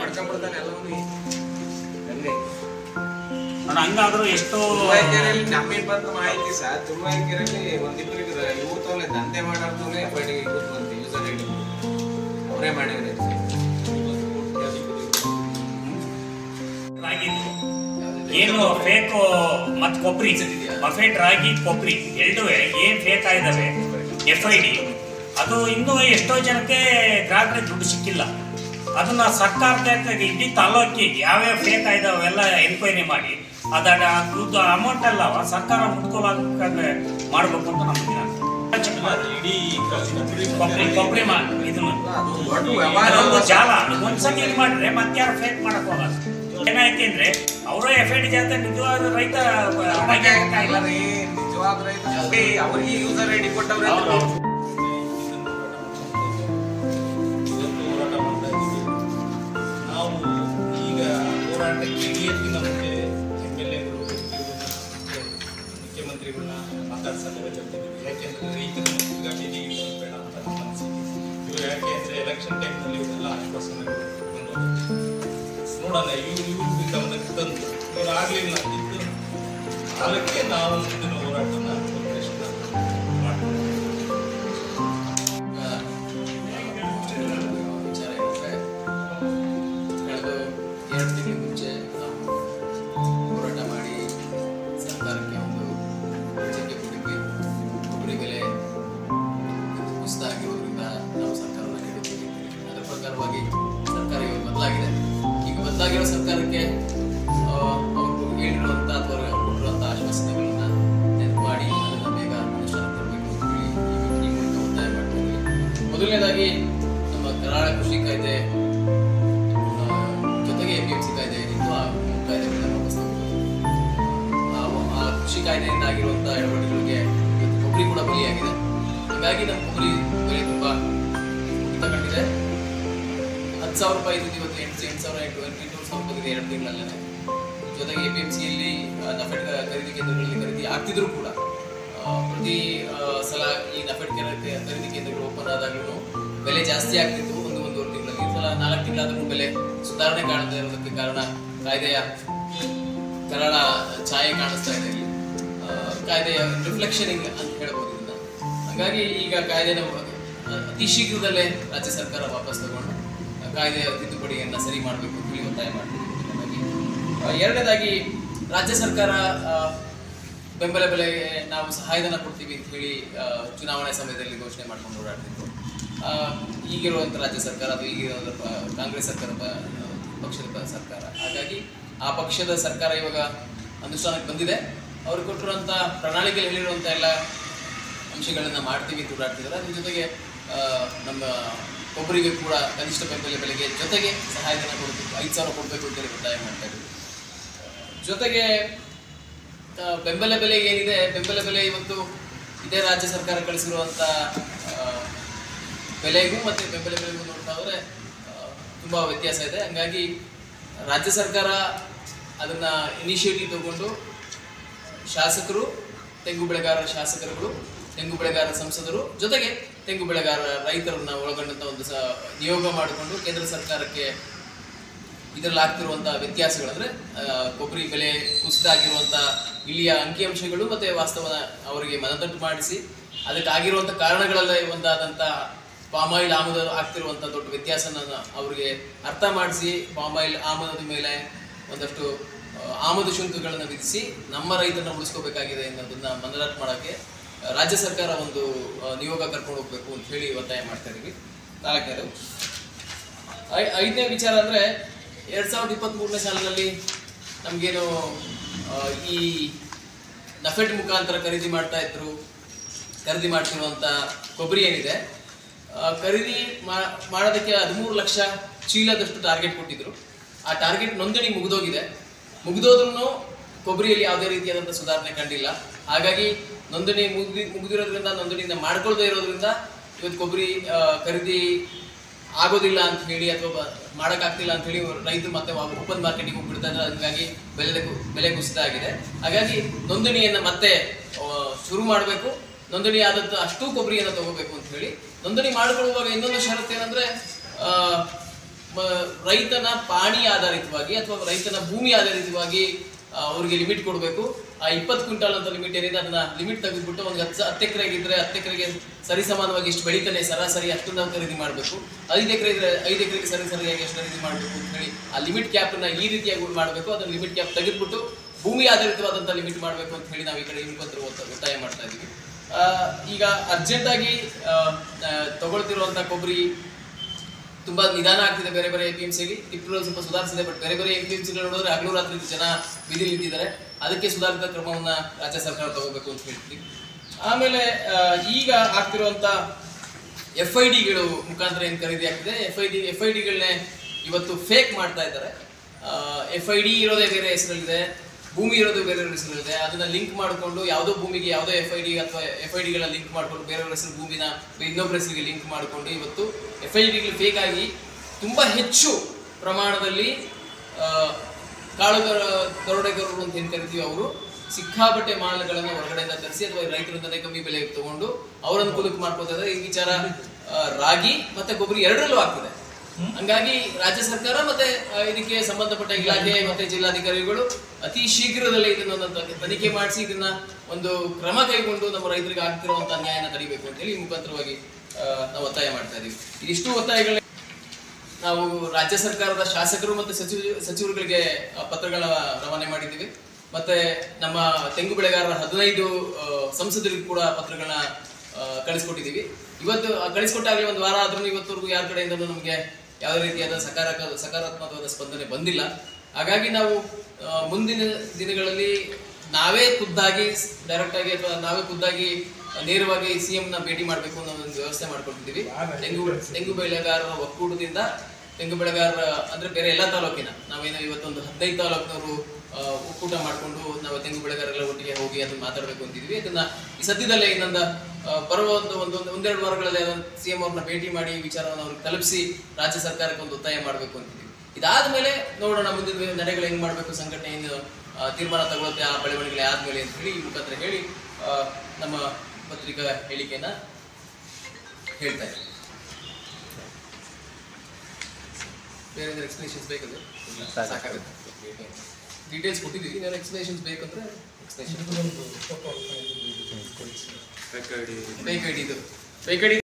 ಮಾಡ್ಕೊಂಡ್ಬಿಡ್ತಾನೆ ಎಲ್ಲವನ್ನೂ ಹಂಗೆ ನೋಡು, ಹಂಗಾದ್ರೂ ಎಷ್ಟೋ ತುರುವೇಕೆರೆಯಲ್ಲಿ ನಮಗೆ ಬಂದ ಮಾಹಿತಿ ಸಹ ತುರುವೇಕೆರೆಯಲ್ಲಿ ಒಂದಿಬ್ಬರು ಇವ್ರು ತೋಲೆ ದಂಧೆ ಮಾಡೋರ್ನೂಲೆ ಎಫ್ ಐ ಡಿ ಬಂತು ಯೂಸರ್ ಐ ಡಿ ಅವರೇ ಮಾಡಿದ್ರೆ ರಾಗಿದು ಏನು ಫೇಕ್ ಮತ್ ಕೊಬ್ಬರಿ ಬಫೆಟ್ ರಾಗಿ ಕೊಬ್ಬರಿ ಎರಡೂ ಏನ್ ಫೇಕ್ ಆಗಿದಾವೆ ಎಫ್ ಐ ಡಿ ಅದು ಇನ್ನೂ ಎಷ್ಟೋ ಜನಕ್ಕೆ ಗ್ರಾಹಕರಿಗೆ ದುಡ್ಡು ಸಿಕ್ಕಿಲ್ಲ ಅದನ್ನ ಸರ್ಕಾರಕ್ಕೆ ಇಡೀ ತಾಲೂಕಿಗೆ ಯಾವ್ಯಾವ ಫೇಕ್ ಆಗಿದಾವೆ ಎಲ್ಲ ಎನ್ಕ್ವೈರಿ ಮಾಡಿ ಅದ ದುಡ್ಡು ಅಮೌಂಟ್ ಎಲ್ಲ ಸರ್ಕಾರ ಮುಟ್ಕೊಳಕ್ಕೆ ಮಾಡ್ಬೇಕು ಅಂತ ನಮ್ಮ ಇಡೀ ಕೊಬ್ಬರಿ ಕೊಬ್ಬರಿ ಮಾ ಇದನ್ನ ಅದು ದೊಡ್ಡ ವ್ಯವಹಾರ ಅದೊಂದು ಜಾಲ ಒಂದ್ಸತಿ ಇದು ಮಾಡಿದ್ರೆ ಮತ್ತೆ ಯಾರು ಫೇಕ್ ಮಾಡಕ್ ಹೋಗಲ್ಲ ಏನಾಯ್ತು ಅಂದ್ರೆ ಅವರು ಎಫ್ ಐ ಡಿ ಜಾತ ನಿಜವಾದ ರೈತ ರಾಗಿ ಹಾಕಕ್ಕಾಗಿಲ್ಲ. ರೀ ನಿಜವಾದ ರೈತ ಅವ್ರಿಗೆ ಯೂಸರ್ ಐ ಡಿ ಕೊಟ್ಟವ್ರೆ ಹೌದು, ಹೌದು. ಇದನ್ನು ಹೋರಾಟ ಮಾಡ್ತಾ ಇದ್ದೀವಿ ನಾವು ಈಗ ಹೋರಾಟಕ್ಕೆ ಇಳಿಯೋದಕ್ಕಿಂತ ಮುಂಚೆ ಎಮ್ ಎಲ್ ಎಗಳು ಮುಖ್ಯಮಂತ್ರಿಗಳನ್ನ ಮಾತಾಡ್ಸಕ್ಕೆ ಹೇಳ್ತಿದ್ದೀವಿ ಯಾಕೆಂದ್ರೆ ರೈತರು ಮುಖ್ಯವಾಗಿ ಬೇಡ ಅಂತ ನಮ್ಮ ಅನಿಸಿಕೆ ಇವರು ಯಾಕೆ ಅಂದರೆ ಎಲೆಕ್ಷನ್ ಟೈಮ್ನಲ್ಲಿ ಇವರೆಲ್ಲ ಆಶ್ವಾಸನೆಗಳು ತಗೊಂಡು ನೋಡೋಣ ಇವ್ರು ಇವ್ರಿಗೆ ಗಮನಕ್ಕೆ ತಂದು ಇವ್ರು ಆಗಲಿಲ್ಲ ಅಂತಿದ್ದು ಅದಕ್ಕೆ ನಾವು ಮುಂದಿನ ಹೋರಾಟನ ಉದ್ದೇಶನ ಮಾಡ್ತೀವಿ ವಿಚಾರ ಏನಂದ್ರೆ ಕಳೆದ ಎರಡು ತಿಂಗಳ ಮುಂಚೆ ನಾವು ಹೋರಾಟ ಮಾಡಿ ಸರ್ಕಾರಕ್ಕೆ ಒಂದು ಎಚ್ಚರಿಕೆ ಕೊಟ್ಟಿದ್ವಿ ಕೊಬ್ಬರಿ ಬೆಲೆ ಕುಸಿತ ಆಗಿರೋದ್ರಿಂದ ನಾವು ಸರ್ಕಾರವನ್ನು ಕೇಳಿದ್ವಿ ಅದರ ಪ್ರಕಾರವಾಗಿ ಸರ್ಕಾರ ಇವಾಗ ಬದಲಾಗಿದೆ ಈಗ ಬದಲಾಗಿರೋ ಸರ್ಕಾರಕ್ಕೆ ಆ, ಅವರು ಹೇಳಿರುವಂಥ ಅಥವಾ ಕೊಟ್ಟಿರುವಂಥ ಆಶ್ವಾಸನೆಗಳನ್ನ ನೆನಪು ಮಾಡಿ ಅದನ್ನು ಬೇಗ ಅನುಷ್ಠಾನಕ್ಕೆ ತರಬೇಕು ಅಂತ ಹೇಳಿ ಈ- ಈ ಮೂಲಕ ಒತ್ತಾಯ ಮಾಡ್ತಾ ಇದ್ದೀವಿ ಮೊದಲನೇದಾಗಿ ನಮ್ಮ ಕರಾಳ ಕೃಷಿ ಕಾಯ್ದೆ ಆ, ಜೊತೆಗೆ ಎ ಪಿ ಎಂ ಸಿ ಕಾಯ್ದೆ ಏನಿತ್ತು ಆ ಮೂರು ಕಾಯ್ದೆಗಳನ್ನ ವಾಪಸ್ ತಗೊಳ್ಬೇಕು. ಆ- ಆ ಕೃಷಿ ಕಾಯ್ದೆಯಿಂದ ಆಗಿರುವಂತಹ ಎಡವಟ್ಟುಗಳಿಗೆ ಇವತ್ತು ಕೊಬ್ಬರಿ ಕೂಡ ಬಲಿಯಾಗಿದೆ ಹಾಗಾಗಿ ನಮ್ಮ ಕೊಬ್ಬರಿ ಬೆಲೆ ತುಂಬಾ ಕುಸಿತ ಕಂಡಿದೆ ಹತ್ತು ಸಾವಿರ ರೂಪಾಯಿ ಇದ್ದು ಇವತ್ತು ಎಂಟು ಎಂಟು ಸಾವಿರ ಎಂಟು ಎಂಟು ಸಾವಿರ ರೂಪಾಯಿ ಎರಡು ತಿಂಗಳಲ್ಲೇ ಜೊತೆಗೆ ಎ ಪಿ ಎಂ ಸಿಯಲ್ಲಿ ನಫೆಡ್ ಖರೀದಿ ಕೇಂದ್ರಗಳಲ್ಲಿ ಖರೀದಿ ಆಗ್ತಿದ್ರು ಕೂಡ ಆ, ಪ್ರತಿ ಆ, ಸಲ ಈ ನಫೆಡ್ ಕೇಂದ್ರ- ಖರೀದಿ ಕೇಂದ್ರಗಳು ಓಪನ್ ಆದಾಗಲೂ ಬೆಲೆ ಜಾಸ್ತಿ ಆಗ್ತಿತ್ತು ಒಂದು ಒಂದೂವರೆ ತಿಂಗಳಲ್ಲಿ ಈ ಸಲ ನಾಲ್ಕು ತಿಂಗಳಾದ್ರೂ ಬೆಲೆ ಸುಧಾರಣೆ ಕಾಣದೇ ಇರೋದಕ್ಕೆ ಕಾರಣ ಕಾಯ್ದೆಯ ಕರಾಳ ಛಾಯೆ ಕಾಣಿಸ್ತಾ ಇದೆ ಇಲ್ಲಿ ಆ, ಕಾಯ್ದೆಯ ರಿಫ್ಲೆಕ್ಷನಿಂಗ್ ಅಂತ ಹೇಳ್ಬೋದು ಇದನ್ನ ಹಾಗಾಗಿ ಈಗ ಕಾಯ್ದೆನ ಅ- ಅತಿ ಶೀಘ್ರದಲ್ಲೇ ರಾಜ್ಯ ಸರ್ಕಾರ ವಾಪಸ್ ತಗೊಂಡು ಆ, ಕಾಯ್ದೆಯ ತಿದ್ದುಪಡಿಯನ್ನ ಸರಿ ಮಾಡಬೇಕು ಅಂತ ಹೇಳಿ ಒತ್ತಾಯ ಮಾಡ್ತೀವಿ ಮೊದಲನೇದಾಗಿ. ಆ, ಎರಡನೇದಾಗಿ ರಾಜ್ಯ ಸರ್ಕಾರ ಆ, ಬೆಂಬಲ ಬೆಲೆಗೆ ನಾವು ಸಹಾಯಧನ ಕೊಡ್ತೀವಿ ಅಂತ ಹೇಳಿ ಆ, ಚುನಾವಣೆ ಸಮಯದಲ್ಲಿ ಘೋಷಣೆ ಮಾಡ್ಕೊಂಡು ಓಡಾಡ್ತಿತ್ತು ಆ, ಈಗಿರುವಂಥ ರಾಜ್ಯ ಸರ್ಕಾರ ಅದು ಈಗಿರೋ ಪ- ಕಾಂಗ್ರೆಸ್ ಸರ್ಕಾರ ಪ- ಪಕ್ಷದ ಪ- ಸರ್ಕಾರ ಹಾಗಾಗಿ ಆ ಪಕ್ಷದ ಸರ್ಕಾರ ಇವಾಗ ಅನುಷ್ಠಾನಕ್ಕೆ ಬಂದಿದೆ ಅವರು ಕೊಟ್ಟಿರುವಂಥ ಪ್ರಣಾಳಿಕೆಯಲ್ಲಿ ಹೇಳಿರುವಂಥ ಎಲ್ಲ ಅಂಶಗಳನ್ನು ಮಾಡ್ತೀವಿ ಅಂತ ಓಡಾಡ್ತಿದ್ದಾರೆ ಅದ್ರ ಜೊತೆಗೆ ಆ, ನಮ್ಮ ಒಬ್ಬರಿಗೆ ಕೂಡ ಕನಿಷ್ಠ ಬೆಂಬಲ ಬೆಲೆಗೆ ಜೊತೆಗೆ ಸಹಾಯಧನ ಕೊಡಬೇಕು ಐದು ಸಾವಿರ ಕೊಡಬೇಕು ಅಂತೇಳಿ ಒತ್ತಾಯ ಮಾಡ್ತಾ ಇದ್ದೀವಿ ಜೊತೆಗೆ ಆ, ಬೆಂಬಲ ಬೆಲೆ ಏನಿದೆ ಬೆಂಬಲ ಬೆಲೆ ಇವತ್ತು ಇದೇ ರಾಜ್ಯ ಸರ್ಕಾರ ಕಳಿಸಿರುವಂಥ ಬೆಲೆಗೂ ಮತ್ತು ಬೆಂಬಲ ಬೆಲೆಗೂ ನೋಡ್ತಾ ಹೋದರೆ ತುಂಬ ವ್ಯತ್ಯಾಸ ಇದೆ ಹಂಗಾಗಿ ರಾಜ್ಯ ಸರ್ಕಾರ ಅದನ್ನು ಇನಿಷಿಯೇಟಿವ್ ತಗೊಂಡು ಶಾಸಕರು ತೆಂಗು ಬೆಳೆಗಾರರ ಶಾಸಕರುಗಳು ತೆಂಗು ಬೆಳೆಗಾರರ ಸಂಸದರು ಜೊತೆಗೆ ತೆಂಗು ಬೆಳೆಗಾರರ ರೈತರನ್ನ ಒಳಗೊಂಡಂತ ಒಂದು ಸ ನಿಯೋಗ ಮಾಡಿಕೊಂಡು ಕೇಂದ್ರ ಸರ್ಕಾರಕ್ಕೆ ಇದರಲ್ಲಿ ಆಗ್ತಿರುವಂತಹ ವ್ಯತ್ಯಾಸಗಳು ಅಂದ್ರೆ ಆ, ಕೊಬ್ಬರಿ ಬೆಲೆ ಕುಸಿತ ಆಗಿರುವಂತ ಇಲ್ಲಿಯ ಅಂಕಿಅಂಶಗಳು ಮತ್ತೆ ವಾಸ್ತವನ ಅವರಿಗೆ ಮನದಟ್ಟು ಮಾಡಿಸಿ ಅದಕ್ಕಾಗಿರುವಂತ ಕಾರಣಗಳೆಲ್ಲ ಒಂದಾದಂತ ಪಾಮಾಯಿಲ್ ಆಮದು ಆಗ್ತಿರುವಂತ ದೊಡ್ಡ ವ್ಯತ್ಯಾಸನ ಅವರಿಗೆ ಅರ್ಥ ಮಾಡಿಸಿ ಪಾಮಾಯಿಲ್ ಆಮದದ ಮೇಲೆ ಒಂದಷ್ಟು ಆ, ಆಮದು ಶುಲ್ಕಗಳನ್ನು ವಿಧಿಸಿ ನಮ್ಮ ರೈತರನ್ನ ಉಳಿಸ್ಕೋಬೇಕಾಗಿದೆ ಅನ್ನೋದನ್ನ ಮನದಟ್ಟು ಮಾಡೋಕ್ಕೆ ಆ, ರಾಜ್ಯ ಸರ್ಕಾರ ಒಂದು ಆ, ನಿಯೋಗ ಕರ್ಕೊಂಡು ಹೋಗ್ಬೇಕು ಅಂತ ಹೇಳಿ ಒತ್ತಾಯ ಮಾಡ್ತಾ ಇದೀವಿ ನಾಲ್ಕನೇದು ಐ- ಐದನೇ ವಿಚಾರ ಅಂದ್ರೆ ಎರಡ್ ಸಾವಿರದ ಇಪ್ಪತ್ತ್ ಮೂರನೇ ಸಾಲಿನಲ್ಲಿ ನಮಗೇನು ಈ ನಫೆಡ್ ಮುಖಾಂತರ ಖರೀದಿ ಮಾಡ್ತಾ ಇದ್ರು ಖರೀದಿ ಮಾಡ್ತಿರುವಂತ ಕೊಬ್ಬರಿ ಏನಿದೆ ಆ, ಖರೀದಿ ಮಾ- ಮಾಡೋದಕ್ಕೆ ಹದಿಮೂರು ಲಕ್ಷ ಚೀಲದಷ್ಟು ಟಾರ್ಗೆಟ್ ಕೊಟ್ಟಿದ್ರು ಆ ಟಾರ್ಗೆಟ್ ನೋಂದಣಿ ಮುಗಿದೋಗಿದೆ ಮುಗಿದೋದ್ರೂ ಕೊಬ್ಬರಿಯಲ್ಲಿ ಯಾವುದೇ ರೀತಿಯಾದಂಥ ಸುಧಾರಣೆ ಕಂಡಿಲ್ಲ ಹಾಗಾಗಿ ನೋಂದಣಿ ಮುಗ್ದಿ ಮುಗಿದಿರೋದ್ರಿಂದ ನೋಂದಣಿಯಿಂದ ಮಾಡ್ಕೊಳ್ದೇ ಇರೋದ್ರಿಂದ ಇವತ್ತು ಕೊಬ್ಬರಿ ಆ, ಖರೀದಿ ಆಗೋದಿಲ್ಲ ಅಂತ ಹೇಳಿ ಅಥವಾ ಮಾಡೋಕ್ಕಾಗ್ತಿಲ್ಲ ಅಂತ ಹೇಳಿ ರೈತರು ಮತ್ತೆ ಓಪನ್ ಮಾರ್ಕೆಟಿಗೆ ಹೋಗ್ಬಿಡ್ತಾ ಇದ್ದಾರೆ ಹಂಗಾಗಿ ಬೆಲೆ ಕು- ಬೆಲೆ ಕುಸಿತ ಆಗಿದೆ ಹಾಗಾಗಿ ನೋಂದಣಿಯನ್ನು ಮತ್ತೆ ಆ, ಶುರು ಮಾಡಬೇಕು ನೋಂದಣಿ ಆದಂಥ ಅಷ್ಟೂ ಕೊಬ್ಬರಿಯನ್ನು ತಗೋಬೇಕು ಅಂತ ಹೇಳಿ ನೋಂದಣಿ ಮಾಡಿಕೊಳ್ಳುವಾಗ ಇನ್ನೊಂದು ಷರತ್ತು ಏನಂದ್ರೆ ಆ, ಮ- ರೈತನ ಪಾಣಿ ಆಧಾರಿತವಾಗಿ ಅಥವಾ ರೈತನ ಭೂಮಿ ಆಧಾರಿತವಾಗಿ ಆ, ಅವ್ರಿಗೆ ಲಿಮಿಟ್ ಕೊಡಬೇಕು ಆ ಇಪ್ಪತ್ತು ಕ್ವಿಂಟಾಲ್ ಅಂತ ಲಿಮಿಟ್ ಏನಿದೆ ಅದನ್ನ ಲಿಮಿಟ್ ತೆಗೆದ್ಬಿಟ್ಟು ಒಂದು ಹತ್ತು ಹತ್ತು ಎಕರೆಗೆ ಇದ್ರೆ ಹತ್ತು ಎಕರೆಗೆ ಸರಿಸಮಾನವಾಗಿ ಎಷ್ಟು ಬೆಳೀತಾನೆ ಸರಾಸರಿ ಅಷ್ಟು ನಾವು ಖರೀದಿ ಮಾಡಬೇಕು ಐದು ಎಕರೆ ಇದ್ರೆ ಐದು ಎಕರೆಗೆ ಸರಿ ಸರಿಯಾಗಿ ಎಷ್ಟು ಖರೀದಿ ಮಾಡಬೇಕು ಅಂತ ಹೇಳಿ ಆ ಲಿಮಿಟ್ ಕ್ಯಾಪ್ನ ಈ ರೀತಿಯಾಗಿ ಮಾಡಬೇಕು ಅದನ್ನ ಲಿಮಿಟ್ ಕ್ಯಾಪ್ ತೆಗೆದ್ಬಿಟ್ಟು ಭೂಮಿ ಆಧಾರಿತವಾದಂಥ ಲಿಮಿಟ್ ಮಾಡಬೇಕು ಅಂತ ಹೇಳಿ ನಾವು ಈ ಕಡೆ ಮುಖಾಂತರ ಒತ್ತ- ಒತ್ತಾಯ ಮಾಡ್ತಾ ಇದ್ದೀವಿ ಆ, ಈಗ ಅರ್ಜೆಂಟಾಗಿ ತಗೊಳ್ತಿರುವಂಥ ಕೊಬ್ಬರಿ ತುಂಬಾ ನಿಧಾನ ಆಗ್ತಿದೆ ಬೇರೆ ಬೇರೆ ಎ ಪಿ ಎಂ ಸಿಲಿ ಟಿಪ್ಪುಗಳು ಸ್ವಲ್ಪ ಸುಧಾರಿಸಿದೆ ಬಟ್ ಬೇರೆ ಬೇರೆ ಎ ಪಿ ಎಂ ಸಿಗಳು ನೋಡಿದ್ರೆ ಹಗಲು ರಾತ್ರಿ ಜನ ಬೀದಿಲಿ ನಿಂತಿದ್ದಾರೆ ಅದಕ್ಕೆ ಸುಧಾರಿತ ಕ್ರಮವನ್ನ ರಾಜ್ಯ ಸರ್ಕಾರ ತಗೋಬೇಕು ಅಂತ ಹೇಳ್ತೀವಿ ಆಮೇಲೆ ಆ, ಈಗ ಆಗ್ತಿರುವಂತ ಎಫ್ ಐ ಡಿಗಳು ಮುಖಾಂತರ ಏನು ಖರೀದಿ ಆಗ್ತಿದೆ F I D F I ಡಿಗಳನ್ನೇ ಇವತ್ತು ಫೇಕ್ ಮಾಡ್ತಾ ಇದ್ದಾರೆ ಎಫ್ ಐ ಡಿ ಇರೋದೇ ಬೇರೆ ಹೆಸರಲ್ಲಿದೆ ಭೂಮಿ ಇರೋದು ಬೇರೆ ಹೆಸರಲ್ಲಿದೆ ಅದನ್ನ ಲಿಂಕ್ ಮಾಡಿಕೊಂಡು ಯಾವುದೋ ಭೂಮಿಗೆ ಯಾವುದೋ ಎಫ್ ಐ ಡಿ ಅಥವಾ ಎಫ್ ಐ ಡಿಗಳ ಲಿಂಕ್ ಮಾಡಿಕೊಂಡು ಬೇರೆಯವ್ರ ಹೆಸರು ಭೂಮಿನ ಇನ್ನೊಬ್ಬರ ಹೆಸರಿಗೆ ಲಿಂಕ್ ಮಾಡಿಕೊಂಡು ಇವತ್ತು ಎಫ್ ಐ ಡಿಗಳು ಫೇಕ್ ಆಗಿ ತುಂಬಾ ಹೆಚ್ಚು ಪ್ರಮಾಣದಲ್ಲಿ ಆ, ಕಾಳುಗಾರ ದರೋಡೆಗಾರರು ಅಂತ ಏನು ಕರಿತೀವಿ ಅವರು ಸಿಕ್ಕಾಪಟ್ಟೆ ಮಾಲ್ಗಳನ್ನು ಹೊರಗಡೆಯಿಂದ ತರಿಸಿ ಅಥವಾ ರೈತರಿಂದಲೇ ಕಮ್ಮಿ ಬೆಲೆಗೆ ತಗೊಂಡು ಅವರ ಅನುಕೂಲಕ್ಕೆ ಮಾಡ್ಕೋತಾ ಇದ್ದಾರೆ ಈ ವಿಚಾರ ಆ, ರಾಗಿ ಮತ್ತೆ ಕೊಬ್ಬರಿ ಎರಡರಲ್ಲೂ ಆಗ್ತದೆ ಹಂಗಾಗಿ ರಾಜ್ಯ ಸರ್ಕಾರ ಮತ್ತೆ ಆ, ಇದಕ್ಕೆ ಸಂಬಂಧಪಟ್ಟ ಇಲಾಖೆ ಮತ್ತೆ ಜಿಲ್ಲಾಧಿಕಾರಿಗಳು ಅತಿ ಶೀಘ್ರದಲ್ಲೇ ಇದನ್ನ ಒಂದು ತನಿಖೆ ಮಾಡಿಸಿ ಇದನ್ನ ಒಂದು ಕ್ರಮ ಕೈಗೊಂಡು ನಮ್ಮ ರೈತರಿಗೆ ಆಗ್ತಿರುವಂತ ಅನ್ಯಾಯನ ತಡಿಬೇಕು ಅಂತ ಹೇಳಿ ಈ ಮುಖಾಂತರವಾಗಿ ಆ, ನಾವು ಒತ್ತಾಯ ಮಾಡ್ತಾ ಇದೀವಿ ಇದಿಷ್ಟು ಒತ್ತಾಯಗಳ ನಾವು ರಾಜ್ಯ ಸರ್ಕಾರದ ಶಾಸಕರು ಮತ್ತು ಸಚಿವ ಸಚಿವರುಗಳಿಗೆ ಆ, ಪತ್ರಗಳ ರವಾನೆ ಮಾಡಿದ್ದೀವಿ ಮತ್ತೆ ನಮ್ಮ ತೆಂಗು ಬೆಳೆಗಾರರ ಹದಿನೈದು ಆ, ಸಂಸದರಿಗೂ ಕೂಡ ಪತ್ರಗಳನ್ನ ಆ, ಕಳಿಸ್ಕೊಟ್ಟಿದ್ದೀವಿ ಇವತ್ತು ಆ, ಕಳಿಸ್ಕೊಟ್ಟಾಗಲೇ ಒಂದು ವಾರ ಆದ್ರೂ ಇವತ್ತವರೆಗೂ ಯಾರ ಕಡೆಯಿಂದಲೂ ನಮಗೆ ಯಾವುದೇ ರೀತಿಯಾದ ಸಕಾರಕ ಸಕಾರಾತ್ಮಕವಾದ ಸ್ಪಂದನೆ ಬಂದಿಲ್ಲ ಹಾಗಾಗಿ ನಾವು ಆ, ಮುಂದಿನ ದಿನಗಳಲ್ಲಿ ನಾವೇ ಖುದ್ದಾಗಿ ಡೈರೆಕ್ಟ್ ಆಗಿ ಅಥವಾ ನಾವೇ ಖುದ್ದಾಗಿ ನೇರವಾಗಿ ಸಿಎಂ ನ ಭೇಟಿ ಮಾಡಬೇಕು ಅನ್ನೋ ಒಂದು ವ್ಯವಸ್ಥೆ ಮಾಡ್ಕೊಟ್ಟಿದ್ದೀವಿ ತೆಂಗು ತೆಂಗು ಬೆಳೆಗಾರರ ಒಕ್ಕೂಟದಿಂದ ತೆಂಗು ಬೆಳೆಗಾರರ ಅಂದ್ರೆ ಬೇರೆ ಎಲ್ಲ ತಾಲೂಕಿನ ನಾವೇನೋ ಇವತ್ತೊಂದು ಹದಿನೈದು ತಾಲೂಕಿನವರು ಆ, ಒಕ್ಕೂಟ ಮಾಡಿಕೊಂಡು ನಾವು ತೆಂಗು ಬೆಳೆಗಾರರೆಲ್ಲ ಒಟ್ಟಿಗೆ ಹೋಗಿ ಅದನ್ನ ಮಾತಾಡಬೇಕು ಅಂತಿದ್ವಿ ಅದನ್ನ ಈ ಸದ್ಯದಲ್ಲೇ ಇನ್ನೊಂದು ಆ, ಬರುವ ಒಂದು ಒಂದು ಒಂದೆರಡು ವಾರಗಳಲ್ಲಿ ಸಿಎಂ ಅವ್ರನ್ನ ಭೇಟಿ ಮಾಡಿ ಈ ವಿಚಾರವನ್ನು ಅವ್ರಿಗೆ ತಲುಪಿಸಿ ರಾಜ್ಯ ಸರ್ಕಾರಕ್ಕೆ ಒಂದು ಒತ್ತಾಯ ಮಾಡಬೇಕು ಅಂತಿದ್ವಿ ಇದಾದ್ಮೇಲೆ ನೋಡೋಣ ಮುಂದಿನ ನಡೆಗಳು ಹೆಂಗ್ ಮಾಡಬೇಕು ಸಂಘಟನೆ ಏನು ಆ, ತೀರ್ಮಾನ ತಗೊಳುತ್ತೆ ಆ ಬೆಳವಣಿಗೆ ಆದ್ಮೇಲೆ ಅಂತ ಹೇಳಿ ಈ ಮುಖಾಂತರ ಹೇಳಿ ಆ, ನಮ್ಮ ಪತ್ರಿಕಾ ಹೇಳಿಕೆಯನ್ನ ಹೇಳ್ತಾ ಇದ್ದೀನಿ ಬೇರೆ ಎಕ್ಸ್ಪ್ಲೇಷನ್ಸ್ ಬೇಕಂದ್ರೆ ಸಾಕಾಗುತ್ತೆ ಡೀಟೇಲ್ಸ್ ಕೊಟ್ಟಿದ್ದೀವಿ ಏನಾದ್ರು ಎಕ್ಸ್ಪ್ಲೇಷನ್ಸ್ ಬೇಕಂದ್ರೆ ಎಕ್ಸ್ಪ್ಲೇಷನ್ ಬೇಕಡಿ ಇದು ಬೇಕಡಿ